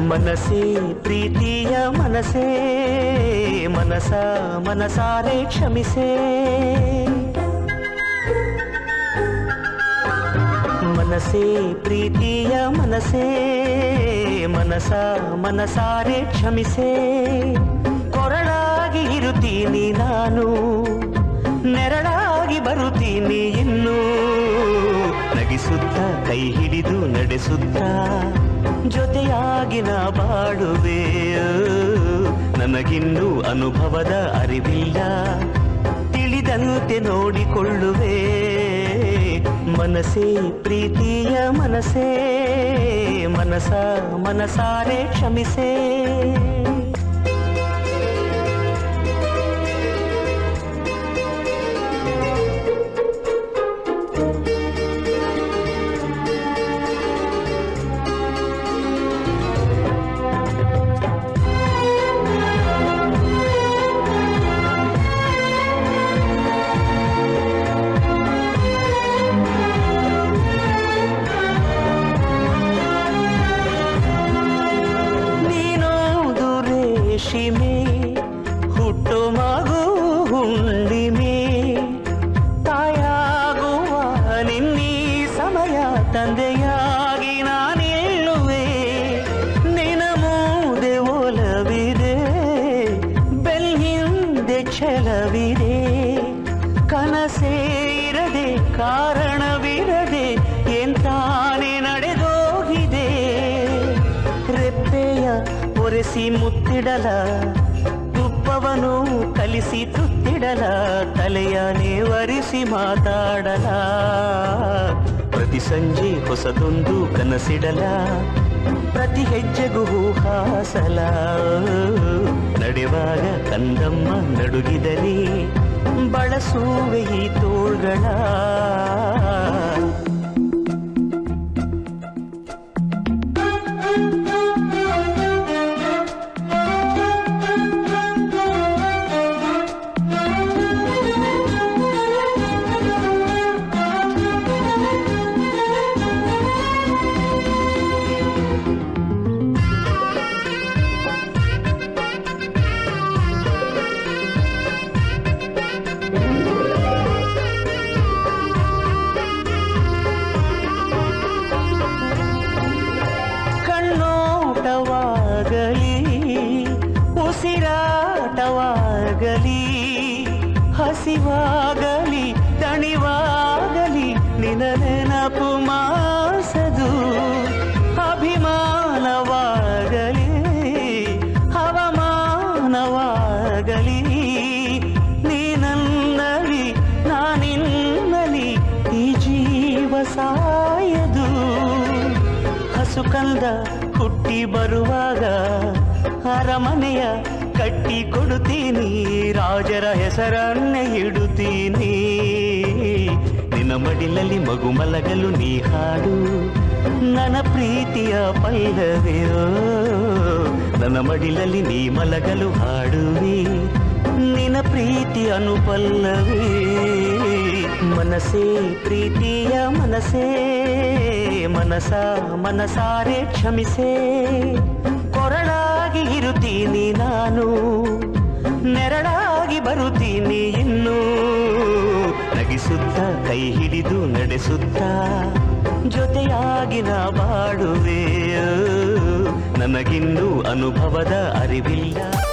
ಮನಸೇ ಪ್ರೀತಿಯ ಮನಸೇ ಮನಸ ಮನಸಾರೆ ಕ್ಷಮಿಸೇ ಮನಸೇ ಪ್ರೀತಿಯ ಮನಸೇ ಮನಸ ಮನಸಾರೆ ಕ್ಷಮಿಸೇ ಕೊರಳಾಗಿ ಇರುತ್ತೀನಿ ನಾನು ನೆರಳಾಗಿ ಬರುತ್ತೀನಿ ಇನ್ನು ನಗಿಸುತ್ತ ಕೈ ಹಿಡಿದು ನಡೆಸುತ್ತ ಜೊತೆಯಾಗಿ ನಾ ಬಾಡುವೆ ನನಗಿನ್ನೂ ಅನುಭವದ ಅರಿವಿಲ್ಲ ತಿಳಿದಂತೆ ನೋಡಿಕೊಳ್ಳುವೆ ಮನಸೇ ಪ್ರೀತಿಯ ಮನಸೇ ಮನಸ ಮನಸಾರೆ ಕ್ಷಮಿಸೇ ನೀನೋದು ರೇಷಿಮೆ ಹುಟ್ಟು ಮಗು ಹುಣ್ಣಿಮೆ ತಾಯಾಗುವ ನಿನ್ನೀ ಸಮಯ ತಂದೆಯಾಗಿ ನಾನೇಳುವೆ ನಿನ ಮೂದೆ ಒಲವಿದೆ ಬೆಲ್ ಹಿಂದೆ ಛಲವಿದೆ ಕನಸೇ ಇರದೆ ಕಾರಣವಿರದೆ ಎಂತಾನೆ ನಡೆದೋಗಿದೆ ರೆಪ್ಪೆಯ ಒರೆಸಿ ಮುತ್ತಿಡಲ ತುಪ್ಪವನು ಕಲಿಸಿ ತುತ್ತಿಡಲ ತಲೆಯ ನೇವರಿಸಿ ಮಾತಾಡಲ ಪ್ರತಿ ಸಂಜೆ ಹೊಸದೊಂದು ಕನಸಿಡಲ ಪ್ರತಿ ಹೆಜ್ಜೆಗೂ ಹಾಸಲ ನಡೆವಾಗ ಕಂದಮ್ಮ ನಡುಗಿದಲಿ ಬಳಸುವೆ ಈ ತೋಳ್ಗಳ ಕಣ್ಣೋಟವಾಗಲಿ ಉಸಿರಾಟವಾಗಲಿ ಹಸಿವಾಗಲಿ ದಣಿವಾಗಲಿ ನಿನ ನೆನಪು ಮಾಸದು ಅಭಿಮಾನವಾಗಲಿ ಹವಮಾನವಾಗಲಿ ನೀನನ್ನಲಿ ನಾನಿನ್ನಲಿ ಈ ಜೀವ ಸಾಯದು ಹಸು ಕಂದ ಹುಟ್ಟಿ ಬರುವಾಗ ಅರಮನೆಯ ಕಟ್ಟಿ ಕೊಡುತ್ತೀನಿ ರಾಜರ ಹೆಸರನ್ನೇ ಇಡುತ್ತೀನಿ ನಿನ್ನ ಮಡಿಲಲ್ಲಿ ಮಗು ಮಲಗಲು ನೀ ಹಾಡು ನನ್ನ ಪ್ರೀತಿಯ ಪಲ್ಲವಿಯೋ ನನ್ನ ಮಡಿಲಲ್ಲಿ ನೀ ಮಲಗಲು ಹಾಡುವಿ ನಿನ್ನ ಪ್ರೀತಿ ಅನುಪಲ್ಲವೇ ಮನಸೇ ಪ್ರೀತಿಯ ಮನಸೇ ಮನಸ ಮನಸಾರೆ ಕ್ಷಮಿಸೇ ಕೊರಳಾಗಿ ಇರುತ್ತೀನಿ ನಾನು ನೆರಳಾಗಿ ಬರುತ್ತೀನಿ ಇನ್ನು ನಗಿಸುತ್ತ ಕೈ ಹಿಡಿದು ನಡೆಸುತ್ತ ಜೊತೆಯಾಗಿ ನಾ ಬಾಡುವೆ ನನಗಿನ್ನೂ ಅನುಭವದ ಅರಿವಿಲ್ಲ